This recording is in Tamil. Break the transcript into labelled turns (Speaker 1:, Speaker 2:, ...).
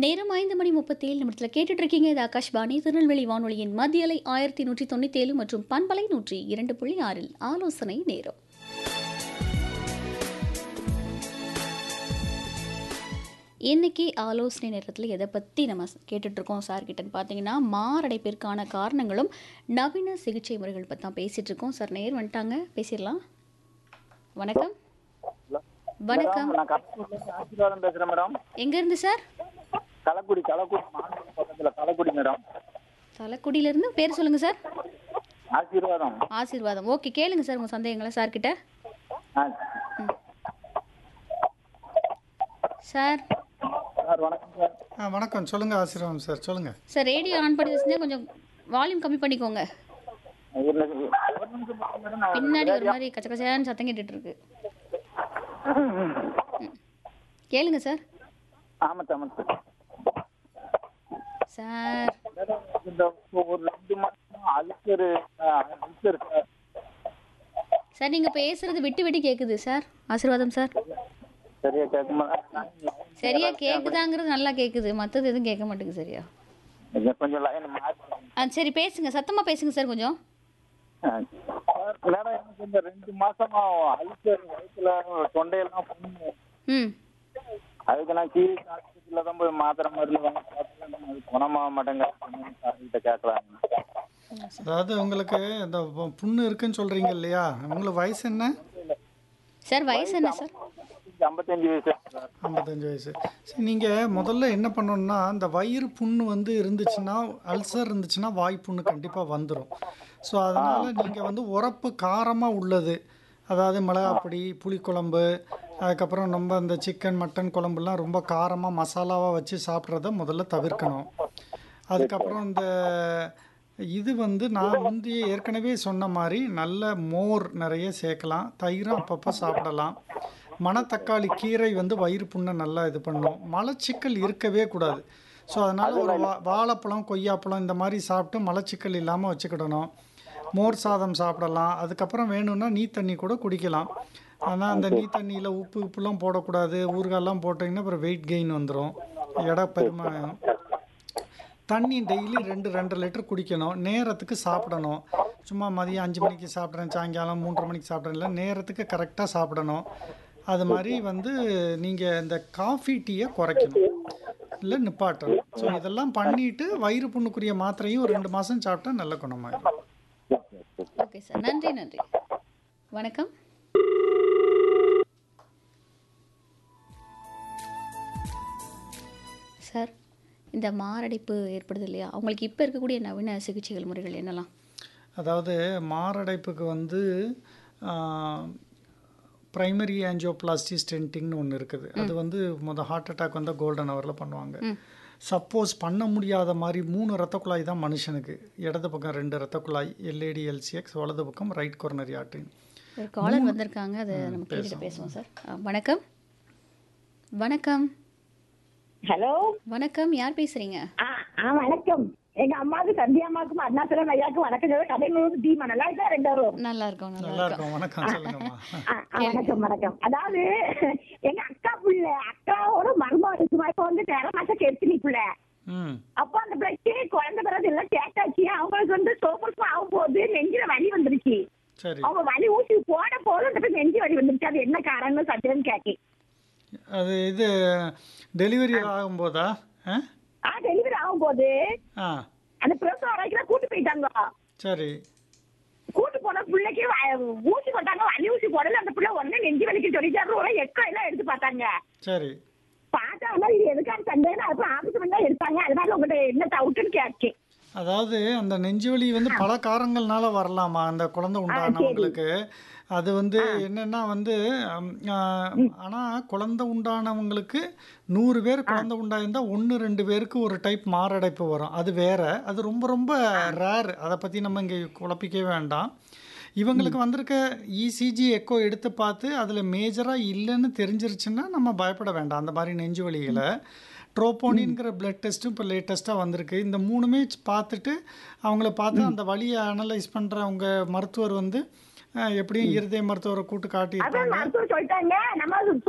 Speaker 1: நேரம் ஐந்து மணி முப்பத்தி ஏழு நிமிடத்தில் கேட்டுட்டு இருக்கீங்க இது ஆகாஷ்வாணி திருநெல்வேலி வானொலியின் மத்தியலை ஆயிரத்தி நூற்றி தொண்ணூற்றி ஏழு மற்றும் பண்பலை நூற்றி இரண்டு புள்ளி ஆறில் ஆலோசனை நேரம் இன்னைக்கு ஆலோசனை நேரத்தில் எதை பற்றி நம்ம கேட்டுட்ருக்கோம் சார் கிட்டன்னு பார்த்தீங்கன்னா மாரடைப்பிற்கான காரணங்களும் நவீன சிகிச்சை முறைகள் பற்றி தான் பேசிகிட்டு இருக்கோம் சார் நேர் வந்துட்டாங்க பேசிடலாம் வணக்கம் வணக்கம்
Speaker 2: மேடம், நான் கலக்குடியில இருந்து ஆசீர்வாதம் பேசுறேன் மேடம்
Speaker 1: எங்கேருந்து சார்
Speaker 2: கலக்குடி கலக்குடி மாநிலம் பக்கத்துல கலக்குடி மேடம்
Speaker 1: தலக்குடியிலேருந்து பேர் சொல்லுங்கள் சார்
Speaker 2: ஆசீர்வாதம்
Speaker 1: ஆசீர்வாதம் ஓகே கேளுங்க சார் உங்கள் சந்தேகங்களை சார் கிட்ட
Speaker 2: ஆ,
Speaker 1: சார்
Speaker 2: சார் வணக்கம் சார்
Speaker 3: ஆ வணக்கம் சொல்லுங்கள் ஆசீர்வாதம் சார் சொல்லுங்கள்
Speaker 1: சார் ரேடியோ ஆன் பண்ணி வச்சுருந்தா கொஞ்சம் வால்யூம் கம்மி பண்ணிக்கோங்க
Speaker 2: ஒரு நிமிஷம் ஒரு நிமிஷம் பாருங்க மேடம் நான்
Speaker 1: பின்னாடி ஒரு மாதிரி கச்ச கச்சையான்னு சத்தம் கேட்டுட்டு இருக்கு ம். கேளுங்க சார்
Speaker 2: ஆமா சார் ஆமா சார்
Speaker 1: சார்
Speaker 2: மேடம் இந்த ஒரு ரெண்டு மாசம் அல்சர் அல்சர் சார்
Speaker 1: சார் நீங்கள் பேசுறது விட்டு விட்டு கேட்குது சார் ஆசீர்வாதம் சார்
Speaker 2: சரியா கேட்குமா
Speaker 1: சரியா கேட்குதாங்கிறது நல்லா கேட்குது மற்றது எதுவும் கேட்க மாட்டேங்குது சரியா
Speaker 2: கொஞ்சம் கொஞ்சம் லைன் மாற்றி
Speaker 1: ஆ சரி பேசுங்க சத்தமாக பேசுங்க சார் கொஞ்சம்
Speaker 2: சார் மேடம் எனக்கு இந்த ரெண்டு மாசமா அல்சர் வயிற்றுல தொண்டையெல்லாம் புண்ணு
Speaker 1: ம்
Speaker 2: அதுக்கு நான் கீழ் ஆஸ்பத்திரியில தான் போய் மாத்திரை மருந்து வாங்கி சாப்பிட்டேன் அது குணமாக மாட்டேங்க சார்கிட்ட கேட்கலாம்
Speaker 3: அதாவது உங்களுக்கு இந்த பு- புண்ணு இருக்குன்னு சொல்கிறீங்க இல்லையா உங்களுக்கு வயசு என்ன
Speaker 1: சார் வயசு என்ன சார்
Speaker 2: ஐம்பத்தஞ்சு வயசு சார்
Speaker 3: ஐம்பத்தஞ்சு வயசு சரி நீங்கள் முதல்ல என்ன பண்ணணும்னா இந்த வயிறு புண்ணு வந்து இருந்துச்சுன்னா அல்சர் இருந்துச்சுன்னா வாய் புண்ணு கண்டிப்பாக வந்துடும் ஸோ அதனால் நீங்கள் வந்து உரப்பு காரமாக உள்ளது அதாவது மிளகாப்பொடி புளிக்குழம்பு அதுக்கப்புறம் நம்ம இந்த சிக்கன் மட்டன் குழம்புலாம் ரொம்ப காரமாக மசாலாவாக வச்சு சாப்பிட்றத முதல்ல தவிர்க்கணும் அதுக்கப்புறம் இந்த இது வந்து நான் முந்தைய ஏற்கனவே சொன்ன மாதிரி நல்ல மோர் நிறைய சேர்க்கலாம் தயிரும் அப்பப்போ சாப்பிடலாம் மணத்தக்காளி கீரை வந்து வயிறு புண்ணை நல்லா இது பண்ணும் மலச்சிக்கல் இருக்கவே கூடாது ஸோ அதனால் ஒரு வா வாழைப்பழம் கொய்யாப்பழம் இந்த மாதிரி சாப்பிட்டு மலச்சிக்கல் இல்லாமல் வச்சுக்கிடணும் மோர் சாதம் சாப்பிடலாம் அதுக்கப்புறம் வேணும்னா நீ தண்ணி கூட குடிக்கலாம் ஆனால் அந்த நீ தண்ணியில் உப்பு உப்புலாம் போடக்கூடாது ஊறுகாயெல்லாம் போட்டிங்கன்னா அப்புறம் வெயிட் கெயின் வந்துடும் எடை பெருமை தண்ணி டெய்லி ரெண்டு ரெண்டு லிட்டர் குடிக்கணும் நேரத்துக்கு சாப்பிடணும் சும்மா மதியம் அஞ்சு மணிக்கு சாப்பிட்றேன் சாயங்காலம் மூன்றரை மணிக்கு சாப்பிட்றேன் இல்லை நேரத்துக்கு கரெக்டாக சாப்பிடணும் அது மாதிரி வந்து நீங்கள் இந்த காஃபி டீயை குறைக்கணும் இல்லை நிப்பாட்டணும் ஸோ இதெல்லாம் பண்ணிட்டு வயிறு புண்ணுக்குரிய மாத்திரையும் ஒரு ரெண்டு மாதம் சாப்பிட்டா நல்ல குணமாயிடும்
Speaker 1: ஓகே சார் நன்றி நன்றி வணக்கம் சார் இந்த மாரடைப்பு ஏற்படுது இல்லையா அவங்களுக்கு இப்போ இருக்கக்கூடிய நவீன சிகிச்சைகள் முறைகள் என்னலாம்
Speaker 3: அதாவது மாரடைப்புக்கு வந்து ப்ரைமரி ஆஞ்சியோபிளாஸ்டி ஸ்டென்டிங்னு ஒன்று இருக்குது அது வந்து முத ஹார்ட் அட்டாக் வந்தால் கோல்டன் ஹவரில் பண்ணுவாங்க சப்போஸ் பண்ண முடியாத மாதிரி மூணு ரத்த குழாய் தான் மனுஷனுக்கு இடது பக்கம் ரெண்டு ரத்த குழாய் எல்ஏடி எல்சிஎக்ஸ் வலது பக்கம் ரைட் கொரோனரி ஆர்டரி
Speaker 1: ஒரு காலர் வந்திருக்காங்க அதை நம்ம கேட்டுட்டு பேசுவோம் சார் ஆ, வணக்கம் வணக்கம்
Speaker 4: ஹலோ
Speaker 1: வணக்கம் யார் பேசுறீங்க
Speaker 4: ஆ ஆ வணக்கம் எங்க அம்மாவுக்கு சந்தியாமாவுக்கும் அருணாச்சலம் ஐயாவுக்கும் வணக்கம் சொல்லி கடைநூறு தீமா நல்லா இருக்கா ரெண்டு வரும்
Speaker 1: நல்லா இருக்கோம் நல்லா
Speaker 3: நல்லா
Speaker 1: இருக்கோம்
Speaker 3: இருக்கும் வணக்கம் சொல்லுங்கம்மா
Speaker 4: ஆ, ஆ, வணக்கம் வணக்கம் அதாவது எங்க அக்கா புள்ள அக்காவோட மருமக இருக்குமா இப்ப வந்து தெர மாசம் கெடுத்து புள்ள
Speaker 3: ம்
Speaker 4: அப்போ அந்த பிள்ளைக்கு குழந்தை பிறகு எல்லாம் கேட்டாச்சு அவங்களுக்கு வந்து சோப்பர்ஸ் ஆகும் போது நெஞ்சில வலி வந்துருச்சு
Speaker 3: சரி
Speaker 4: அவங்க வலி ஊசி போட போதும் அந்த பிள்ளை நெஞ்சு வலி வந்துருச்சு அது என்ன காரணம்னு சத்தியம் கேட்கி
Speaker 3: அது இது டெலிவரி ஆகும்போதா ஆ
Speaker 4: ஆ டெலிவரி ஆகும் போது
Speaker 3: ஆ
Speaker 4: அந்த பிரசவ அறைக்கு கூட்டு போயிட்டாங்க
Speaker 3: சரி
Speaker 4: கூட்டு போன பிள்ளைக்கு வ- ஊசி போட்டாங்க வலி ஊசி போடல அந்த பிள்ளை உடனே நெஞ்சு வலிக்கு சொல்லிட்டாரு ஒரு எக்கோ எல்லாம் எடுத்து பார்த்தாங்க
Speaker 3: சரி
Speaker 4: பார்த்தாங்க இது எதுக்காக சந்தேகம் அப்புறம் ஆபீஸ் பண்ணி தான் எடுத்தாங்க அதனால உங்கள்கிட்ட என்ன டவுட்டுன்னு கேட்கேன்
Speaker 3: அதாவது அந்த நெஞ்சுவலி வந்து பல காரணங்கள்னால வரலாமா அந்த குழந்தை உண்டானவங்களுக்கு அது வந்து என்னன்னா வந்து ஹம், ஆஹ், ஆனா குழந்தை உண்டானவங்களுக்கு நூறு பேர் குழந்தை உண்டாயிருந்தா ஒன்று ரெண்டு பேருக்கு ஒரு டைப் மாரடைப்பு வரும் அது வேற அது ரொம்ப ரொம்ப ரேர் அதை பற்றி நம்ம இங்கே குழப்பிக்கவே வேண்டாம் இவங்களுக்கு வந்திருக்க இசிஜி எக்கோ எடுத்து பார்த்து அதில் மேஜராக இல்லைன்னு தெரிஞ்சிருச்சுன்னா நம்ம பயப்பட வேண்டாம் அந்த மாதிரி நெஞ்சு வலிகளை ட்ரோபோனின்கிற பிளட் டெஸ்ட்டும் இப்போ லேட்டஸ்ட்டாக வந்திருக்கு இந்த மூணுமே பார்த்துட்டு அவங்கள பார்த்து அந்த வலியை அனலைஸ் பண்ணுறவங்க மருத்துவர் வந்து அஹ், எப்படியும் இருதய மருத்துவரை கூட்டு
Speaker 4: அதான்
Speaker 3: காட்டியிருப்பாங்க
Speaker 4: மருத்துவர் சொல்லிட்டாங்க நம்ம